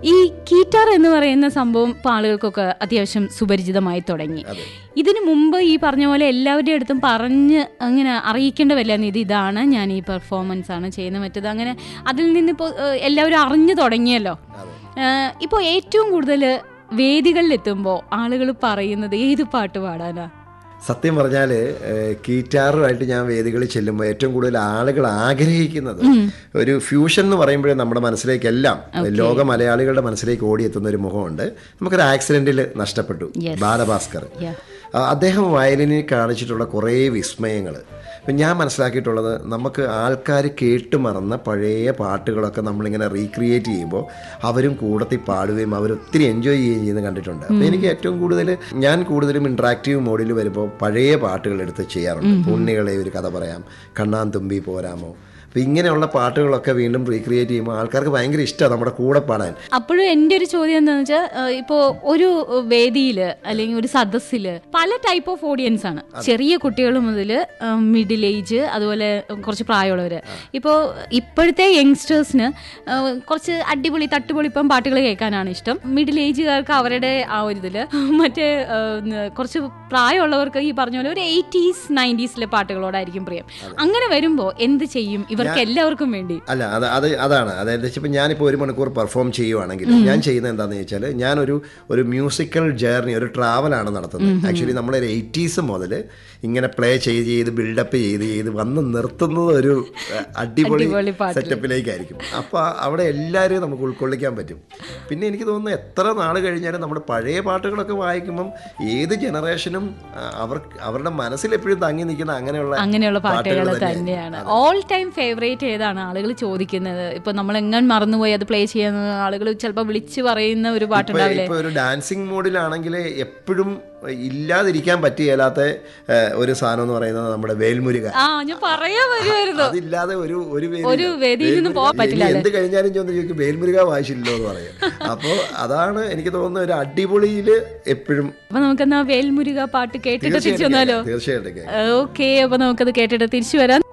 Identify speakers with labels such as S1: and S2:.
S1: ഈ കീറ്റാർ എന്ന് പറയുന്ന സംഭവം ഇപ്പൊ ആളുകൾക്കൊക്കെ അത്യാവശ്യം സുപരിചിതമായി തുടങ്ങി
S2: അതെ.
S1: ഇതിനു മുമ്പ് ഈ പറഞ്ഞ പോലെ എല്ലാവരുടെ അടുത്തും പറഞ്ഞ് അങ്ങനെ അറിയിക്കേണ്ട വല്ല ഇത് ഇതാണ് ഞാൻ ഈ പെർഫോമൻസ് ആണ് ചെയ്യുന്നത് മറ്റത് അങ്ങനെ അതിൽ നിന്ന് ഇപ്പോൾ എല്ലാവരും അറിഞ്ഞു തുടങ്ങിയല്ലോ
S2: അതെ
S1: ഇപ്പോൾ ഏറ്റവും കൂടുതൽ വേദികളിലെത്തുമ്പോൾ ആളുകൾ പറയുന്നത് ഏത് പാട്ട് പാടാനാ
S2: സത്യം പറഞ്ഞാൽ കീറ്റാറുമായിട്ട് ഞാൻ വേദികളിൽ ചെല്ലുമ്പോൾ ഏറ്റവും കൂടുതൽ ആളുകൾ ആഗ്രഹിക്കുന്നത് ഒരു ഫ്യൂഷൻ എന്ന് പറയുമ്പോഴേ നമ്മുടെ മനസ്സിലേക്കെല്ലാം ലോക മലയാളികളുടെ മനസ്സിലേക്ക് ഓടിയെത്തുന്ന ഒരു മുഖമുണ്ട് നമുക്കൊരു ആക്സിഡന്റിൽ നഷ്ടപ്പെട്ടു
S1: Yes.
S2: ബാലഭാസ്കർ
S1: Yeah.
S2: ആ, അദ്ദേഹം വയലിനിൽ കാണിച്ചിട്ടുള്ള കുറേ വിസ്മയങ്ങൾ ഇപ്പം ഞാൻ മനസ്സിലാക്കിയിട്ടുള്ളത് നമുക്ക് ആൾക്കാർ കേട്ട് മറന്ന പഴയ പാട്ടുകളൊക്കെ നമ്മളിങ്ങനെ റീക്രിയേറ്റ് ചെയ്യുമ്പോൾ അവരും കൂടത്തിൽ പാടുകയും അവർ ഒത്തിരി എൻജോയ് ചെയ്യുകയും ചെയ്യുന്നത് കണ്ടിട്ടുണ്ട് അപ്പോൾ എനിക്ക് ഏറ്റവും കൂടുതൽ ഞാൻ കൂടുതലും ഇൻട്രാക്റ്റീവ് മോഡിൽ വരുമ്പോൾ പഴയ പാട്ടുകൾ എടുത്ത് ചെയ്യാറുണ്ട് ഉണ്ണികളെ ഒരു കഥ പറയാം കണ്ണാൻ തുമ്പി പോരാമോ അപ്പോൾ ഇങ്ങനെയുള്ള പാട്ടുകളൊക്കെ വീണ്ടും റീക്രിയേറ്റ് ചെയ്യുമ്പോൾ ആൾക്കാർക്ക് ഭയങ്കര ഇഷ്ടമാണ് നമ്മുടെ കൂടെ പാടാൻ
S1: അപ്പോഴും എൻ്റെ ഒരു ചോദ്യം എന്താണെന്ന് വെച്ചാൽ ഇപ്പോൾ ഒരു വേദിയിൽ അല്ലെങ്കിൽ ഒരു സദസ്സിൽ പല ടൈപ്പ് ഓഫ് ഓഡിയൻസ് ആണ് ചെറിയ കുട്ടികൾ മുതൽ മിഡിൽ ഏജ് അതുപോലെ കുറച്ച് പ്രായമുള്ളവർ ഇപ്പോൾ ഇപ്പോഴത്തെ യങ്സ്റ്റേഴ്സിന് കുറച്ച് അടിപൊളി തട്ടുപൊളിപ്പം പാട്ടുകൾ കേൾക്കാനാണ് ഇഷ്ടം മിഡിൽ ഏജുകാർക്ക് അവരുടെ ആ ഒരു ഇതിൽ മറ്റേ ആ, ന്ന് കുറച്ച് പ്രായമുള്ളവർക്ക് ഈ പറഞ്ഞ പോലെ ഒരു എയ്റ്റീസ് നയൻറ്റീസിലെ പാട്ടുകളോടായിരിക്കും പ്രിയം അങ്ങനെ വരുമ്പോൾ എന്ത് ചെയ്യും ഇവർക്ക് എല്ലാവർക്കും വേണ്ടി
S2: അല്ല അത് അത് അതാണ് അതായത് ഇപ്പം ഞാനിപ്പോൾ ഒരു മണിക്കൂർ പെർഫോം ചെയ്യുവാണെങ്കിൽ ഞാൻ ചെയ്യുന്നത് എന്താണെന്ന് വെച്ചാൽ ഞാനൊരു ഒരു മ്യൂസിക്കൽ ജേർണി ഒരു ട്രാവലാണ് നടത്തുന്നത് ആക്ച്വലി നമ്മളൊരു എയ്റ്റീസ് മുതൽ ഇങ്ങനെ പ്ലേ ചെയ്ത് ചെയ്ത് ബിൽഡപ്പ് ചെയ്ത് ചെയ്ത് വന്ന് നിർത്തുന്നത് ഒരു അഹ്, അടിപൊളി
S1: അടിപൊളി പാട്ടിൽ.
S2: സെറ്റപ്പിലേക്കായിരിക്കും അപ്പോൾ അവിടെ എല്ലാവരെയും നമുക്ക് ഉൾക്കൊള്ളിക്കാൻ പറ്റും പിന്നെ എനിക്ക് തോന്നുന്നു എത്ര നാൾ കഴിഞ്ഞാലും നമ്മുടെ പഴയ പാട്ടുകളൊക്കെ വായിക്കുമ്പം ഏത് ജനറേഷനും അവർ അവരുടെ മനസ്സിൽ എപ്പോഴും തങ്ങി നിൽക്കുന്ന അങ്ങനെയുള്ള
S1: അങ്ങനെയുള്ള പാട്ടുകൾ
S2: തന്നെയായിരിക്കും.
S1: തന്നെയാണ് ഓൾ ടൈം ഫേവറേറ്റ് ഏതാണ് ആളുകൾ ചോദിക്കുന്നത് ഇപ്പൊ നമ്മൾ എങ്ങനെ മറന്നുപോയി അത് പ്ലേ ചെയ്യുന്ന ആളുകൾ ചിലപ്പോൾ വിളിച്ചു പറയുന്ന ഒരു
S2: ഇപ്പൊ
S1: പാട്ടുണ്ടാവില്ലേ
S2: ഇപ്പൊ ഒരു ഡാൻസിങ് മോഡിലാണെങ്കിൽ എപ്പോഴും ഇല്ലാതിരിക്കാൻ പറ്റിയല്ലാത്ത ഏഹ്, ഒരു സാധനം എന്ന് പറയുന്നത് നമ്മുടെ വേൽമുരുക
S1: ആ ഞാൻ പറയാൻ വരുമായിരുന്നു
S2: അതില്ലാതെ ഒരു ഒരു വേദി
S1: ഒരു
S2: ഇല്ല.
S1: വേദിയിൽ നിന്ന്
S2: വേൽമുരുക
S1: പോകാൻ പറ്റില്ല
S2: ഇനി എന്ത് കഴിഞ്ഞാലും ചോദിച്ചു ചോദിക്കും വേൽമുരുക വായിച്ചില്ലല്ലോ എന്ന് പറയും അപ്പോൾ അതാണ് എനിക്ക് തോന്നുന്ന ഒരു അടിപൊളിയിൽ എപ്പോഴും
S1: അപ്പൊ നമുക്കെന്നാ വേൽമുരുക പാട്ട് കേട്ടിട്ട് തിരിച്ചു വന്നാലോ
S2: തീർച്ചയായിട്ടും കേൾക്കാം.
S1: ഓക്കെ അപ്പൊ നമുക്കത് കേട്ടിട്ട് തിരിച്ചു വരാം